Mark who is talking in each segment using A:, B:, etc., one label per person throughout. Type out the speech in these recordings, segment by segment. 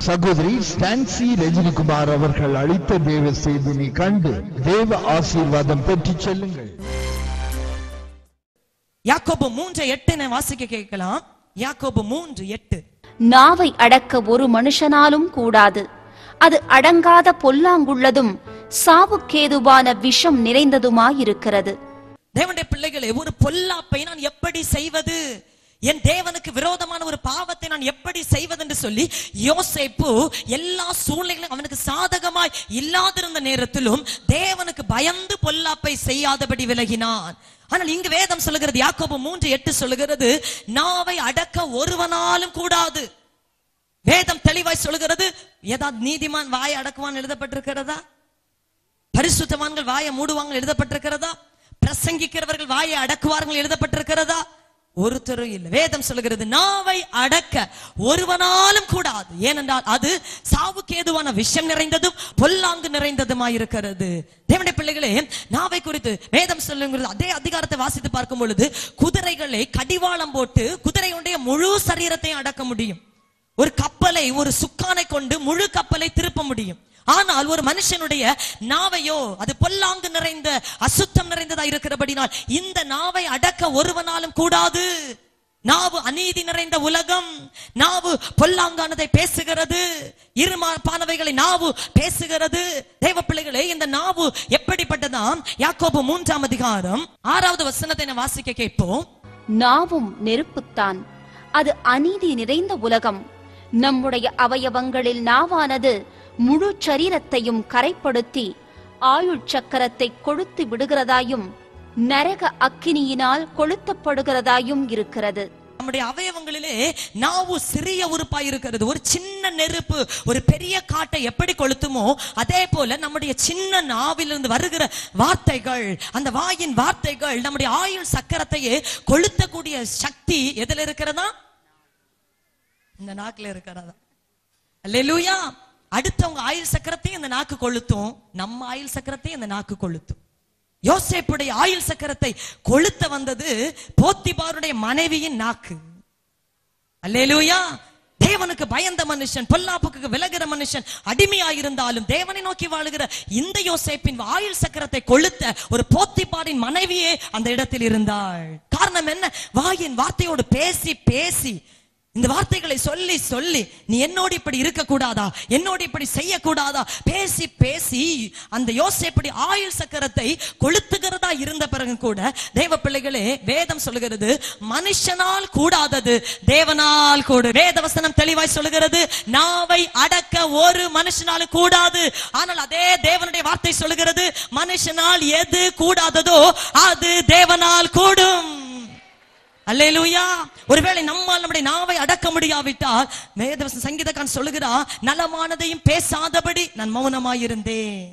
A: சகோதரி ஸ்டான்சி ரஜினிகுமார் அவர்கள் அளித்த தேவ செய்தினை கண்டு தேவ ஆசீர்வாதம் பெற்றுச் செல்லுங்கள்
B: யாக்கோபு மூன்று எட்டுனை வாசிக்க கேட்கலாம் யாக்கோபு மூன்று எட்டு
C: நாவை அடக்க ஒரு மனுஷனாலும் கூடாது அது அடங்காத பொல்லாங்குள்ளதும் சாவுக்கேதுவான விஷம் நிறைந்ததுமாயிருக்கிறது
B: தேவனுடைய பிள்ளைகளே ஒரு பொல்லாப்பை நான் எப்படி செய்வது என் தேவனுக்கு விரோதமான ஒரு பாவத்தை நான் எப்படி செய்வது என்று சொல்லி யோசேப்பு எல்லா சூழ்நிலைகளும் அவனுக்கு சாதகமாய் இல்லாதிருந்த நேரத்திலும் தேவனுக்கு பயந்து பொல்லாப்பை செய்யாதபடி விலகினான் ஆனால் இங்கு வேதம் சொல்லுகிறது யாக்கோபு மூன்று எட்டு சொல்லுகிறது நாவை அடக்க ஒருவனாலும் கூடாது வேதம் தெளிவாய் சொல்லுகிறது ஏதாவது நீதிமான் வாய் அடக்குவான் எழுதப்பட்டிருக்கிறதா பரிசுத்தவான்கள் வாயை மூடுவாங்க எழுதப்பட்டிருக்கிறதா பிரசங்கிக்கிறவர்கள் வாயை அடக்குவார்கள் எழுதப்பட்டிருக்கிறதா ஒருத்தரும் இல்லை வேதம் சொல்லுகிறது நாவை அடக்க ஒருவனாலும் கூடாது ஏனென்றால் அது சாவுக்கு ஏதுவான விஷம் நிறைந்ததும் பொல்லாங்கு நிறைந்ததுமாயிருக்கிறது தேவனுடைய பிள்ளைகளே நாவை குறித்து வேதம் சொல்லுங்கிறது அதே அதிகாரத்தை வாசித்து பார்க்கும் பொழுது குதிரைகளை கடிவாளம் போட்டு குதிரையுடைய முழு சரீரத்தையும் அடக்க முடியும் ஒரு கப்பலை ஒரு சுக்கானை கொண்டு முழு கப்பலை திருப்ப முடியும் ஆனால் ஒரு மனுஷனுடைய நாவையோ அது பொல்லாங்கு நிறைந்த அசுத்தம் நிறைந்ததா இருக்கிறபடினால் இந்த நாவை அடக்க ஒருவனாலும் கூடாது நாவு அநீதி நிறைந்த உலகம் நாவு பொல்லாங்கானதை பேசுகிறது இருமாப்பானவைகளை நாவு பேசுகிறது தேவ பிள்ளைகளே இந்த நாவு எப்படிப்பட்டதாம் யாக்கோபு மூன்றாம் அதிகாரம் ஆறாவது வசனத்தை நான் வாசிக்க கேட்போம்
C: நாவும் நெருப்புத்தான் அது அநீதி நிறைந்த உலகம் நம்முடைய அவயவங்களில் நாவானது முழு சரீரத்தையும் கரைப்படுத்தி ஆயுள் சக்கரத்தை கொளுத்து விடுகிறதாயும் நரக அக்கினியினால் கொளுத்தப்படுகிறதாயும் இருக்கிறது
B: நம்முடைய அவயவங்களிலே நாவு சிறிய உறுப்பாய் இருக்கிறது ஒரு சின்ன நெருப்பு ஒரு பெரிய காட்டை எப்படி கொளுத்துமோ அதே போல நம்முடைய சின்ன நாவிலிருந்து வருகிற வார்த்தைகள் அந்த வாயின் வார்த்தைகள் நம்முடைய ஆயுள் சக்கரத்தையே கொளுத்தக்கூடிய சக்தி எதுல இருக்கிறதா இந்த நாக்குல இருக்கிறதா அல்லேலூயா அடுத்தவங்க ஆயுள் சக்கரத்தையும் இந்த நாக்கு கொளுத்தும் நம்ம ஆயுள் சக்கரத்தையும் இந்த நாக்கு கொளுத்தும் யோசேப்புடைய ஆயுள் சக்கரத்தை கொளுத்த வந்தது போத்திபாருடைய மனைவியின் நாக்கு அல்லேலூயா தேவனுக்கு பயந்த மனுஷன் பொல்லாப்புக்கு விலகிற மனுஷன் அடிமையாயிருந்தாலும் தேவனை நோக்கி வாழுகிற இந்த யோசேப்பின் ஆயுள் சக்கரத்தை கொளுத்த ஒரு போத்திபாரின் மனைவியே அந்த இடத்தில் இருந்தாள் காரணம் என்ன வாயின் வார்த்தையோடு பேசி பேசி இந்த வார்த்தைகளை சொல்லி சொல்லி நீ என்னோடு இப்படி இருக்க கூடாதா என்னோடு இப்படி செய்யக்கூடாதா பேசி பேசி அந்த யோசேப்படி ஆயுள் சக்கரத்தை கொளுத்துகிறதா இருந்த பிறகு கூட தேவ பிள்ளைகளே வேதம் சொல்லுகிறது மனுஷனால் கூடாதது தேவனால் கூடு வேத வசனம் தெளிவாய் சொல்லுகிறது நாவை அடக்க ஒரு மனுஷனாலும் கூடாது ஆனால் அதே தேவனுடைய வார்த்தை சொல்லுகிறது மனுஷனால் எது கூடாததோ அது தேவனால் கூடும் அல்லேலூயா ஒருவேளை நம்மால் நம்முடைய நாவை அடக்க முடியாவிட்டால் வேதவசம் சங்கீதக்கான் சொல்லுகிறா நலமானதையும் பேசாதபடி நான் மௌனமாயிருந்தேன்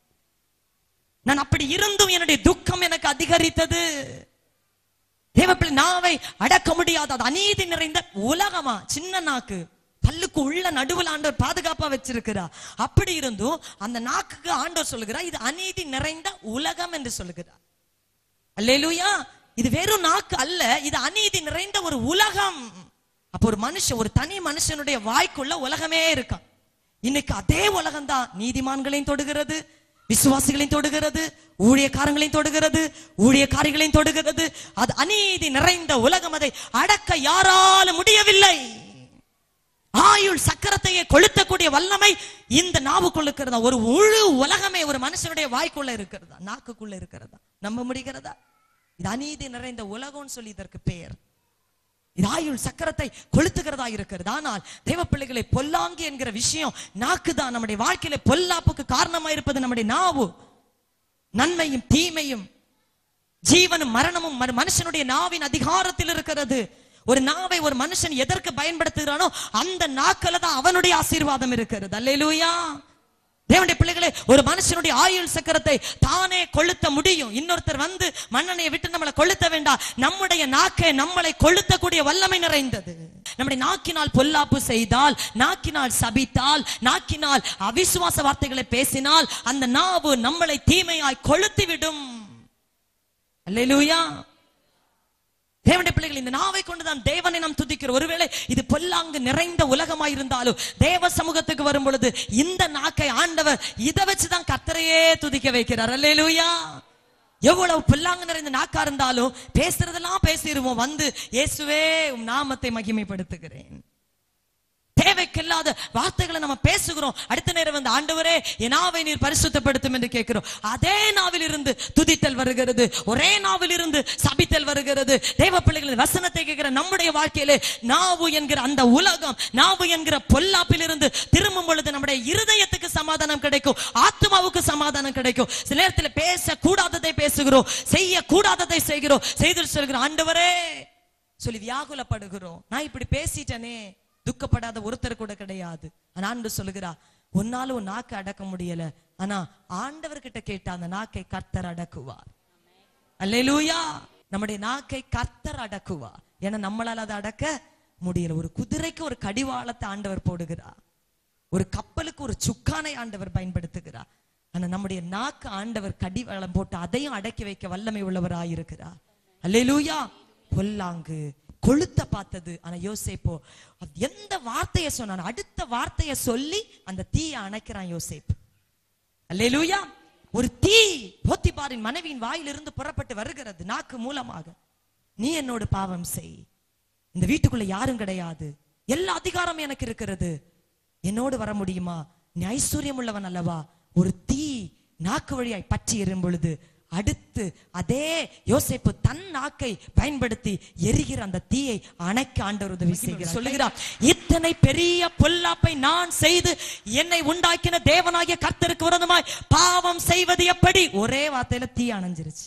B: நான் அப்படி இருந்தும் என்னுடைய துக்கம் எனக்கு அதிகரித்தது தேவப்பிள்ளை நாவை அடக்க முடியாத அது அநீதி நிறைந்த உலகமா சின்ன நாக்கு பல்லுக்கு உள்ள நடுவில் ஆண்டவர் பாதுகாப்பா வச்சிருக்கிறா அப்படி இருந்தும் அந்த நாக்குக்கு ஆண்டவர் சொல்லுகிறா இது அநீதி நிறைந்த உலகம் என்று சொல்லுகிறார் அல்லேலூயா இது வெறும் நாக்கு அல்ல இது அநீதி நிறைந்த ஒரு உலகம் அப்ப ஒரு மனுஷன் ஒரு தனி மனுஷனுடைய வாய்க்குள்ள உலகமே இருக்கான் இன்னைக்கு அதே உலகம் தான் நீதிமான்களையும் தொடுகிறது விசுவாசிகளையும் தொடுகிறது ஊழியக்காரங்களையும் தொடுகிறது ஊழியக்காரிகளையும் தொடுகிறது அது அநீதி நிறைந்த உலகம் அதை அடக்க யாரால முடியவில்லை ஆயுள் சக்கரத்தையே கொளுத்தக்கூடிய வல்லமை இந்த நாவுக்குள்ள இருக்கிறதா ஒரு முழு உலகமே ஒரு மனுஷனுடைய வாய்க்குள்ள இருக்கிறதா நாக்குக்குள்ள இருக்கிறதா நம்ப முடிகிறதா இது அநீதி நிறைந்த உலகம்னு சொல்லி இதற்கு பெயர் இது ஆயுள் சக்கரத்தை கொளுத்துகிறதா இருக்கிறது ஆனால் தேவ பிள்ளைகளை பொல்லாங்கி என்கிற விஷயம் நாக்கு தான் நம்முடைய வாழ்க்கையில பொல்லாப்புக்கு காரணமா இருப்பது நம்முடைய நாவு நன்மையும் தீமையும் ஜீவனும் மரணமும் மனு- மனுஷனுடைய நாவின் அதிகாரத்தில் இருக்கிறது ஒரு நாவை ஒரு மனுஷன் எதற்கு பயன்படுத்துகிறானோ அந்த நாக்கில தான் அவனுடைய ஆசீர்வாதம் இருக்கிறது அல்லேலூயா தேவனுடைய பிள்ளைகளே ஒரு மனுஷனுடைய ஆயுள் சக்கரத்தை தானே கொளுத்த முடியும் இன்னொருத்தர் வந்து மண்ணெண்ணையை விட்டு நம்மளை கொளுத்த வேண்டாம் நம்முடைய நாக்கை நம்மளை கொளுத்தக்கூடிய வல்லமை நிறைந்தது நம்முடைய நாக்கினால் பொல்லாப்பு செய்தால் நாக்கினால் சபித்தால் நாக்கினால் அவிசுவாச வார்த்தைகளை பேசினால் அந்த நாவு நம்மளை தீமையாய் கொளுத்தி விடும் அல்லேலூயா தேவனுடைய பிள்ளைகள் இந்த நாவை கொண்டுதான் தேவனை நாம் துதிக்கிறோம் ஒருவேளை இது பொல்லாங்கு நிறைந்த உலகமாய் இருந்தாலும் தேவ சமூகத்துக்கு வரும் பொழுது இந்த நாக்கை ஆண்டவர் இதை வச்சுதான் கத்தரையே துதிக்க வைக்கிறார் அல்லேலூயா எவ்வளவு பொல்லாங்கு நிறைந்த நாக்கா இருந்தாலும் பேசுறதெல்லாம் பேசிடுவோம் வந்து இயேசுவே உம் நாமத்தை மகிமைப்படுத்துகிறேன் தேவைக்கில்லாத வார்த்தைகளை நம்ம பேசுகிறோம் அடுத்த நேரம் வந்து ஆண்டவரே என் நாவை நீர் பரிசுத்தப்படுத்தும் என்று கேட்கிறோம் அதே நாவில் இருந்து துதித்தல் வருகிறது ஒரே நாவில் இருந்து சபித்தல் வருகிறது தேவ பிள்ளைகளின் வசனத்தை கேட்கிற நம்முடைய வாழ்க்கையிலே நாவு என்கிற அந்த உலகம் நாவு என்கிற பொல்லாப்பில் இருந்து திரும்பும் பொழுது நம்முடைய இருதயத்துக்கு சமாதானம் கிடைக்கும் ஆத்மாவுக்கு சமாதானம் கிடைக்கும் சில நேரத்தில் பேச கூடாததை பேசுகிறோம் செய்ய கூடாததை செய்கிறோம் செய்து சொல்கிறோம் ஆண்டவரே சொல்லி வியாகுலப்படுகிறோம் நான் இப்படி பேசிட்டேனே துக்கப்படாத ஒருத்தர் கூட கிடையாது ஆனா ஆண்டு சொல்லுகிறா உன்னால உன் நாக்கை அடக்க முடியல ஆனா ஆண்டவர்கிட்ட கேட்ட அந்த நாக்கை கர்த்தர் அடக்குவார் அல்லேலூயா நம்முடைய நாக்கை கர்த்தர் அடக்குவார் ஏன்னா நம்மளால அதை அடக்க முடியல ஒரு குதிரைக்கு ஒரு கடிவாளத்தை ஆண்டவர் போடுகிறார் ஒரு கப்பலுக்கு ஒரு சுக்கானை ஆண்டவர் பயன்படுத்துகிறார் ஆனா நம்முடைய நாக்கு ஆண்டவர் கடிவாளம் போட்டு அதையும் அடக்கி வைக்க வல்லமை உள்ளவராயிருக்கிறார் அல்லேலூயா பொல்லாங்கு கொளுத்த பார்த்தது ஆனா யோசேப்போ அது எந்த வார்த்தையை சொன்னான் அடுத்த வார்த்தையை சொல்லி அந்த தீயை அணைக்கிறான் யோசேப்பு அல்லேலூயா ஒரு தீ போத்திபாரின் மனைவியின் வாயிலிருந்து புறப்பட்டு வருகிறது நாக்கு மூலமாக நீ என்னோடு பாவம் செய் இந்த வீட்டுக்குள்ள யாரும் கிடையாது எல்லா அதிகாரம் எனக்கு இருக்கிறது என்னோடு வர முடியுமா நீ ஐஸ்வர்யம் உள்ளவன் அல்லவா ஒரு தீ நாக்கு வழியாய் பற்றி எறும் பொழுது அடுத்து அதே யோசேப்பு தன் நாக்கை பயன்படுத்தி எரிகிற அந்த தீயை அணைக்க ஆண்டவர் உதவி செய்கிறார் சொல்லுகிறார் இத்தனை பெரிய பொல்லாப்பை நான் செய்து என்னை உண்டாக்கின தேவனாகிய கர்த்தருக்கு விரோதமாய் பாவம் செய்வது எப்படி ஒரே வார்த்தையில தீ அணைஞ்சிருச்சு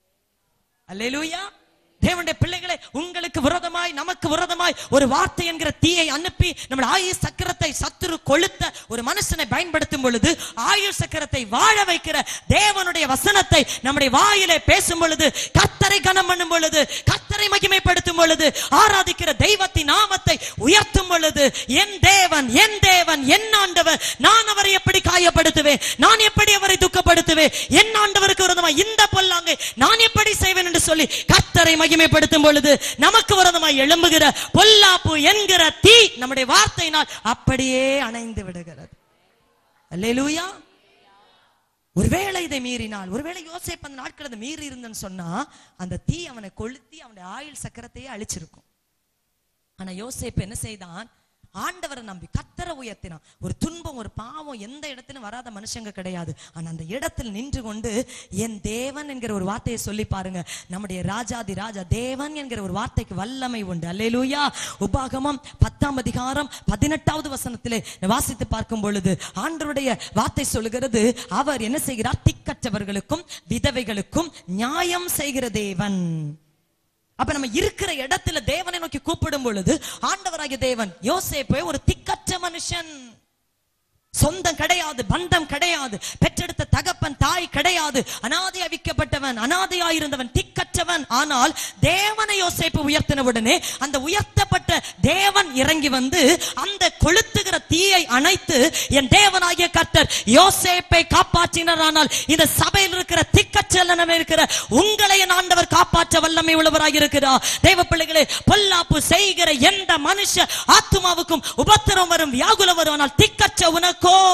B: அல்லேலூயா தேவனுடைய பிள்ளைகளே உங்களுக்கு விரோதமாய் நமக்கு விரோதமாய் ஒரு வார்த்தை என்கிற தீயை அனுப்பி நம்ம ஆயுள் சக்கரத்தை சத்துரு கொளுத்த ஒரு மனுஷனை பயன்படுத்தும் பொழுது ஆயுள் சக்கரத்தை வாழ வைக்கிற தேவனுடைய வசனத்தை நம்முடைய வாயிலே பேசும் பொழுது கத்தரை கனம் பண்ணும் பொழுது கத்தரை மகிமைப்படுத்தும் பொழுது ஆராதிக்கிற தெய்வத்தின் நாமத்தை உயர்த்தும் பொழுது என் தேவன் என் தேவன் என் ஆண்டவர் நான் அவரை எப்படி காயப்படுத்துவேன் நான் எப்படி அவரை துக்கப்படுத்துவேன் என் ஆண்டவருக்கு விரோதமாய் இந்த பொல்லாங்கை நான் எப்படி செய்வேன் என்று சொல்லி கத்தரை மகிமைப்படுத்தும் பொழுது நமக்கு விரோதமாய் எழும்புகிற பொல்லாப்பு என்கிற தீ நம்முடைய வார்த்தையினால் அப்படியே அணைந்து விடுகிறது அல்லேலூயா ஒருவேளை இதை மீறினால் ஒருவேளை யோசேப்பு அந்த நாட்கள் அதை மீறி இருந்தன்னு சொன்னா அந்த தீ அவனை கொளுத்தி அவனுடைய ஆயுள் சக்கரத்தையே அழிச்சிருக்கும் ஆனா யோசேப்பு என்ன செய்தான் ஆண்டவரை நம்பி கத்தரை உயர்த்தினான் ஒரு துன்பம் ஒரு பாவம் எந்த இடத்திலும் வராத மனுஷங்க கிடையாது ஆனா அந்த இடத்தில் நின்று கொண்டு என் தேவன் என்கிற ஒரு வார்த்தையை சொல்லி பாருங்க நம்முடைய ராஜாதி ராஜா தேவன் என்கிற ஒரு வார்த்தைக்கு வல்லமை உண்டு அல்லேலூயா உபாகமம் பத்தாம் அதிகாரம் பதினெட்டாவது வசனத்திலே வாசித்து பார்க்கும் பொழுது ஆண்டவருடைய வார்த்தை சொல்லுகிறது அவர் என்ன செய்கிறார் திக்கற்றவர்களுக்கும் விதவைகளுக்கும் நியாயம் செய்கிற தேவன் அப்ப நம்ம இருக்கிற இடத்துல தேவனை நோக்கி கூப்பிடும் பொழுது ஆண்டவராகிய தேவன் யோசேப்பை ஒரு திக்கற்ற மனுஷன் சொந்தம் கிடையாது பந்தம் கிடையாது பெற்றெடுத்த தகப்பன் தாய் கிடையாது அனாதையா விற்கப்பட்டவன் அனாதையா இருந்தவன் திக்கற்றவன் ஆனால் தேவனை யோசேப்பு உயர்த்தின உடனே அந்த உயர்த்தப்பட்ட தேவன் இறங்கி வந்து அந்த கொளுத்துகிற தீயை அணைத்து என் தேவனாகிய கர்த்தர் யோசேப்பை காப்பாற்றினார் ஆனால் இந்த சபையில் இருக்கிற திக்கச்சலனம் இருக்கிற உங்களை என் ஆண்டவர் காப்பாற்ற வல்லமை உள்ளவராக இருக்கிறார் தேவ பிள்ளைகளே பொல்லாப்பு செய்கிற எந்த மனுஷ ஆத்மாவுக்கும் உபத்திரம் வரும் வியாகுலம் வரும் ஆனால் திக்கற்ற உனக்கோ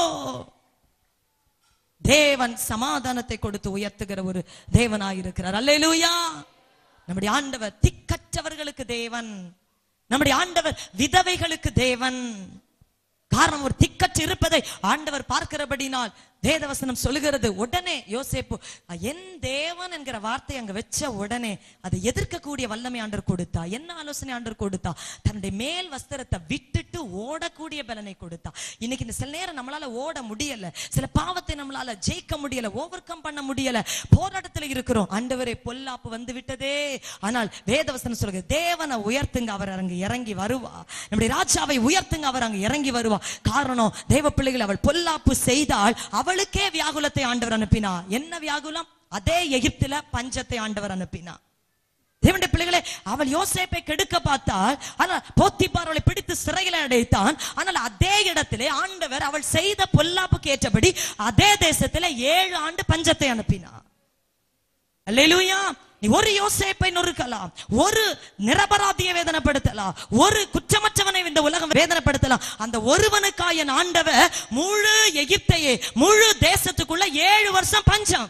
B: தேவன் சமாதானத்தை கொடுத்து உயர்த்துகிற ஒரு தேவனாயிருக்கிறார் அல்லேலூயா நம்முடைய ஆண்டவர் திக்கற்றவர்களுக்கு தேவன் நம்முடைய ஆண்டவர் விதவைகளுக்கு தேவன் காரணம் ஒரு திக்கற்று இருப்பதை ஆண்டவர் பார்க்கிறபடினால் வேதவசனம் சொல்லுகிறது உடனே யோசேப்பு என் தேவன் என்கிற வார்த்தை அங்க வச்ச உடனே அதை எதிர்க்கக்கூடிய வல்லமை ஆண்டர் கொடுத்தா என்ன ஆலோசனை ஆண்டர் கொடுத்தா தன்னுடைய மேல் வஸ்திரத்தை விட்டுட்டு ஓடக்கூடிய பலனை கொடுத்தா இன்னைக்கு இந்த சில நேரம் நம்மளால ஓட முடியல சில பாவத்தை நம்மளால ஜெயிக்க முடியல ஓவர் கம் பண்ண முடியல போராட்டத்துல இருக்கிறோம் ஆண்டவரே பொல்லாப்பு வந்து விட்டதே ஆனால் வேதவசனம் சொல்லுங்க தேவனை உயர்த்துங்க அவர் அங்க இறங்கி வருவா நம்முடைய ராஜாவை உயர்த்துங்க அவர் அங்க இறங்கி வருவா காரணம் தேவ பிள்ளைகள் அவள் பொல்லாப்பு செய்தால் அவளுக்கே வியாகுலத்தை ஆண்டவர் அனுப்பினா என்ன வியாகுலம் அதே எகிப்துல பஞ்சத்தை ஆண்டவர் அனுப்பினா தேவனுடைய பிள்ளைகளே அவள் யோசேப்பை கெடுக்க பார்த்தால் ஆனால் போத்திப்பார் அவளை பிடித்து சிறையில் அடைத்தான் ஆனால் அதே இடத்திலே ஆண்டவர் அவள் செய்த பொல்லாப்புக்கு ஏற்றபடி அதே தேசத்திலே ஏழு ஆண்டு பஞ்சத்தை அனுப்பினார் அல்லேலூயா நீ ஒரு யோசேப்பை நொறுக்கலாம் ஒரு நிரபராதியை வேதனைப்படுத்தலாம் ஒரு குற்றமற்றவனை இந்த உலகம் வேதனைப்படுத்தலாம் அந்த ஒருவனுக்காய் என் ஆண்டவர் முழு எகிப்தையே முழு தேசத்துக்குள்ள ஏழு வருஷம் பஞ்சம்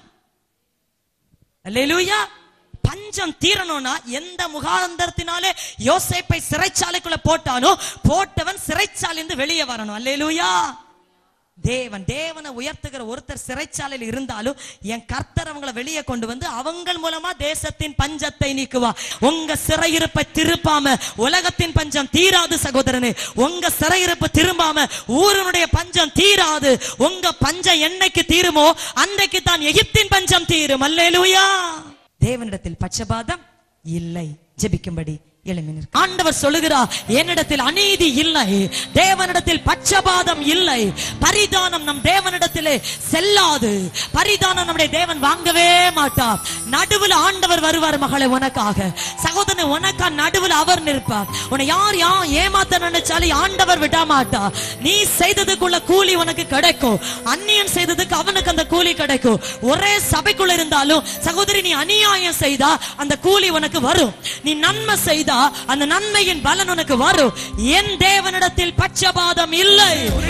B: அல்லேலூயா பஞ்சம் தீரணும்னா எந்த முகாந்தரத்தினாலே யோசேப்பை சிறைச்சாலைக்குள்ள போட்டானோ போட்டவன் சிறைச்சாலையிலிருந்து வெளியே வரணும் அல்லேலூயா தேவன் தேவனை உயர்த்துகிற ஒருத்தர் சிறைச்சாலையில் இருந்தாலும் என் கர்த்தர் அவங்கள வெளியே கொண்டு வந்து அவங்கள் மூலமா தேசத்தின் பஞ்சத்தை நீக்குவா உங்க சிறையிருப்பை திருப்பாம உலகத்தின் பஞ்சம் தீராது சகோதரனே உங்க சிறையிருப்பு திரும்பாம ஊரனுடைய பஞ்சம் தீராது உங்க பஞ்சம் என்னைக்கு தீருமோ அன்றைக்கு தான் எகிப்தின் பஞ்சம் தீரும் அல்லேலூயா தேவனிடத்தில் பட்சபாதம் இல்லை ஜெபிக்கும்படி எழுமினர் ஆண்டவர் சொல்லுகிறார் என்னிடத்தில் அநீதி இல்லை தேவனிடத்தில் பட்சபாதம் இல்லை பரிதானம் நம் தேவனிடத்திலே செல்லாது பரிதானம் நம்முடைய தேவன் வாங்கவே மாட்டார் நடுவில் ஆண்டவர் வருவார் மகளே உனக்காக சகோதரன் உனக்கா நடுவில் அவர் நிற்பார் உன்னை யார் யா ஏமாத்த நினைச்சாலும் ஆண்டவர் விட மாட்டார் நீ செய்ததுக்குள்ள கூலி உனக்கு கிடைக்கும் அந்நியன் செய்ததுக்கு அவனுக்கு அந்த கூலி கிடைக்கும் ஒரே சபைக்குள்ள இருந்தாலும் சகோதரி நீ அநியாயம் செய்தா அந்த கூலி உனக்கு வரும் நீ நன்மை செய்தா அந்த நன்மையின் பலன் உனக்கு வரும் என் தேவனிடத்தில் பட்சபாதம் இல்லை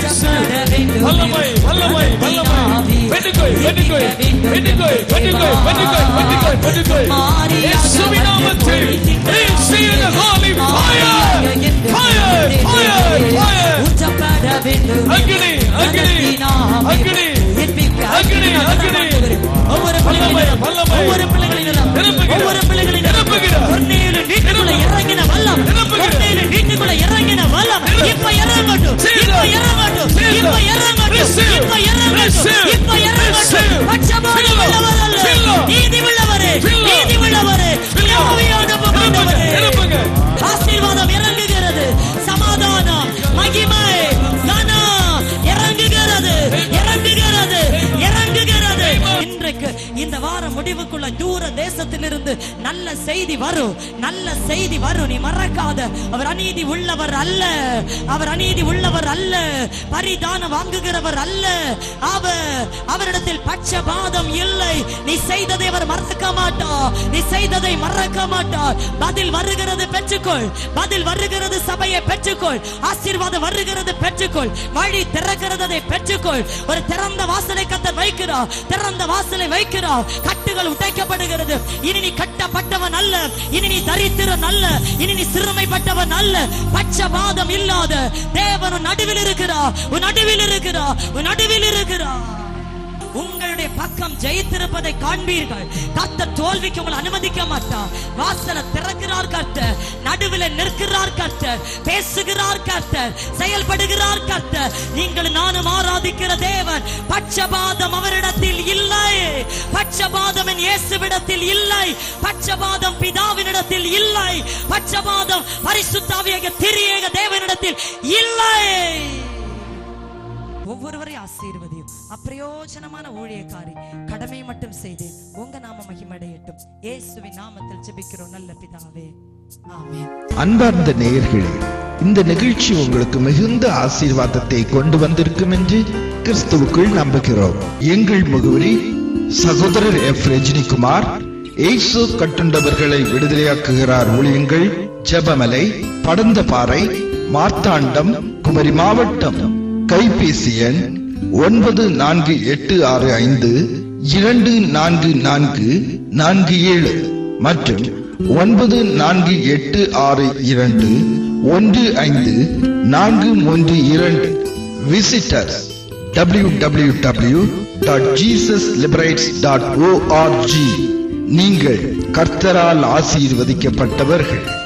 D: வல்லமை வல்லமை வல்லமை வெட்டுக்கோய் வெட்டுக்கோய் வெட்டுக்கோய் வெட்டுக்கோய் வெட்டுக்கோய் வெட்டுக்கோய் வெட்டுக்கோய் இயேசுவின் நாமத்தில் receive the holy fire fire fire fire
B: ஊற்றப்பட வேண்டும்
D: அக்னி அக்னி அக்னி அக்னி அக்னி
B: ஒவ்வொரு
D: வல்லமை,
B: பிள்ளைகளிலும்
D: வல்லமை.
B: ஒவ்வொரு பிள்ளைகளிலும்
D: நிரப்புகிறார்.
B: ஒவ்வொரு பிள்ளைகளிலும்
D: நிரப்புகிறார்.
B: பொன்னேலின் வீட்டுக்குள்ள இறங்கின வல்லம்
D: நிரப்புகிறார்.
B: பொன்னேலின் வீட்டுக்குள்ள இறங்கின வல்லம் இப்ப இறங்கட்டும்
D: Jesus.
B: இப்ப இறங்கட்டும்
D: Jesus.
B: இப்ப இறங்கட்டும்
D: Receive.
B: இப்ப இறங்கட்டும்
D: Receive.
B: இப்ப இறங்கட்டும்
D: Receive.
B: பட்சபாதம்
D: Fill up.
B: உள்ளவர் அல்ல
D: Fill up.
B: நீதி உள்ளவரே
D: Fill up.
B: நீதி உள்ளவரே
D: Fill up.
B: யோகியான
D: நிரப்புங்க
B: புகழ்ந்தவரே
D: நிரப்புங்க
B: ஆசீர்வாதம் இறங்குகிறது சமாதானம் மகிமை கனம் இறங்குகிறது இறங்குகிறது இறங்குகிறது இன்றைக்கு இந்த வார முடிவுக்குள்ள தூர தேசத்திலிருந்து நல்ல செய்தி வரும் நல்ல செய்தி வரும் நீ மறக்காத அவர் அநீதி உள்ளவர் அல்ல அவர் அநீதி உள்ளவர் அல்ல பரிதானம் வாங்குகிறவர் அல்ல அவர் அவரிடத்தில் பட்சபாதம் இல்லை நீ செய்ததை அவர் மறக்க மாட்டார் நீ செய்ததை மறக்க மாட்டார் பதில் வருகிறது பெற்றுக்கொள் பதில் வருகிறது சபையை பெற்றுக்கொள் ஆசீர்வாதம் வருகிறது பெற்றுக்கொள் வழி திறக்கிறது அதை பெற்றுக்கொள் ஒரு திறந்த வாசலை கத்தர் வைக்கிறார் திறந்த வாசலை வைக்கிறார் கட்டுகள் உடைக்கப்படுகிறது இனி நீ கட்டப்பட்டவன் அல்ல இனி நீ தரித்திரன் அல்ல இனி நீ சிறுமைப்பட்டவன் அல்ல பட்சபாதம் இல்லாத தேவன் உன் நடுவில் இருக்கிறார் உன் நடுவில் இருக்கிறார் உன் நடுவில் இருக்கிறார் உங்களுடைய பக்கம் ஜெயித்திருப்பதை காண்பீர்கள் கர்த்தர் தோல்விக்கு உங்களை அனுமதிக்க மாட்டார் வாசலை திறக்கிறார் கர்த்தர் நடுவில் நிற்கிறார் கர்த்தர் பேசுகிறார் கர்த்தர் செயல்படுகிறார் கர்த்தர் நீங்கள் நானும் ஆராதிக்கிற தேவன் பட்சபாதம் அவரிடத்தில் இல்லை பட்சபாதம் என் இயேசுவிடத்தில் இல்லை பட்சபாதம் பிதாவினிடத்தில் இல்லை பட்சபாதம் பரிசுத்தாவியாக திரியேக தேவனிடத்தில் இல்லை ஒவ்வொருவரையும் ஆசீர்வதியும் அப்பிரயோஜனமான ஊழியக்காரி கடமை மட்டும் செய்து உங்க நாம மகிமடையட்டும் இயேசுவின் நாமத்தில் ஜெபிக்கிறோம் நல்ல பிதாவே ஆமென்
A: அன்பார்ந்த நேயர்களே இந்த நிகழ்ச்சி உங்களுக்கு மிகுந்த ஆசீர்வாதத்தை கொண்டு வந்திருக்கும் என்று கிறிஸ்துவுக்குள் நம்புகிறோம் எங்கள் முகவரி சகோதரர் எஃப் ரஜினிகுமார் இயேசு கட்டுண்டவர்களை விடுதலையாக்குகிறார் ஊழியங்கள் ஜெபமலை படந்தபாறை மார்த்தாண்டம் குமரி மாவட்டம் கைபேசி எண் ஒன்பது நான்கு எட்டு ஆறு ஐந்து இரண்டு நான்கு நான்கு நான்கு ஏழு மற்றும் ஒன்பது நான்கு எட்டு ஆறு இரண்டு ஒன்று ஐந்து நான்கு மூன்று இரண்டு visitors W W W dot Jesus liberates dot ORG நீங்கள் கர்த்தரால் ஆசீர்வதிக்கப்பட்டவர்கள்